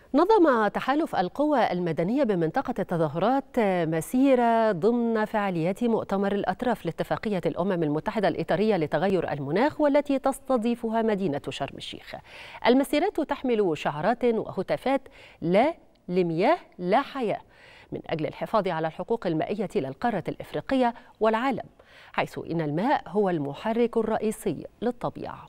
نظم تحالف القوى المدنية بمنطقة التظاهرات مسيرة ضمن فعاليات مؤتمر الأطراف لاتفاقية الأمم المتحدة الإطارية لتغير المناخ والتي تستضيفها مدينة شرم الشيخ المسيرات تحمل شعارات وهتافات لا لمياه لا حياة من أجل الحفاظ على الحقوق المائية للقارة الإفريقية والعالم حيث إن الماء هو المحرك الرئيسي للطبيعة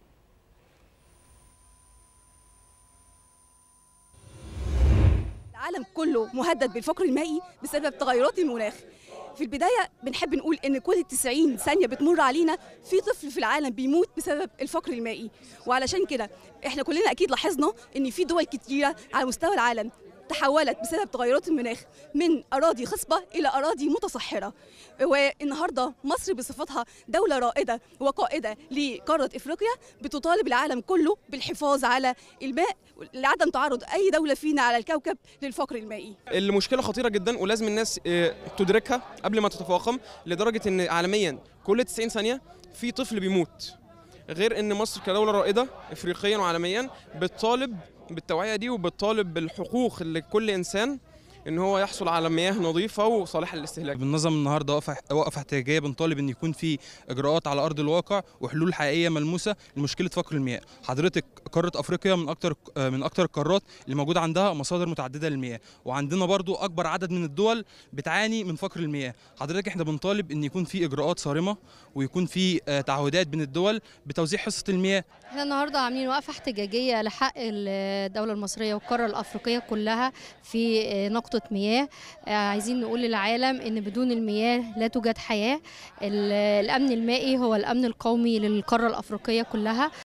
العالم كله مهدد بالفقر المائي بسبب تغيرات المناخ في البداية بنحب نقول إن كل 90 ثانية بتمر علينا في طفل في العالم بيموت بسبب الفقر المائي وعلشان كده إحنا كلنا أكيد لاحظنا إن في دول كتيرة على مستوى العالم تحولت بسبب تغيرات المناخ من أراضي خصبة إلى أراضي متصحرة والنهاردة مصر بصفتها دولة رائدة وقائدة لقارة إفريقيا بتطالب العالم كله بالحفاظ على الماء لعدم تعرض أي دولة فينا على الكوكب للفقر المائي المشكله خطيره جدا ولازم الناس آه، تدركها قبل ما تتفاقم لدرجه ان عالميا كل 90 ثانيه في طفل بيموت غير ان مصر كدوله رائده افريقيا وعالميا بتطالب بالتوعيه دي وبتطالب بالحقوق لكل انسان ان هو يحصل على مياه نظيفه وصالحه للاستهلاك بننظم النهارده وقفه وقفه احتجاجيه بنطالب ان يكون في اجراءات على ارض الواقع وحلول حقيقيه ملموسه لمشكله فقر المياه حضرتك قاره افريقيا من اكتر من اكتر القارات اللي موجود عندها مصادر متعدده للمياه وعندنا برضو اكبر عدد من الدول بتعاني من فقر المياه حضرتك احنا بنطالب ان يكون في اجراءات صارمه ويكون في آه، تعهدات بين الدول بتوزيع حصه المياه احنا النهارده عاملين وقفه احتجاجيه لحق الدوله المصريه والقاره الافريقيه كلها في نقطه مياه آه، عايزين نقول للعالم ان بدون المياه لا توجد حياه ال- الامن المائي هو الامن القومي للقاره الافريقيه كلها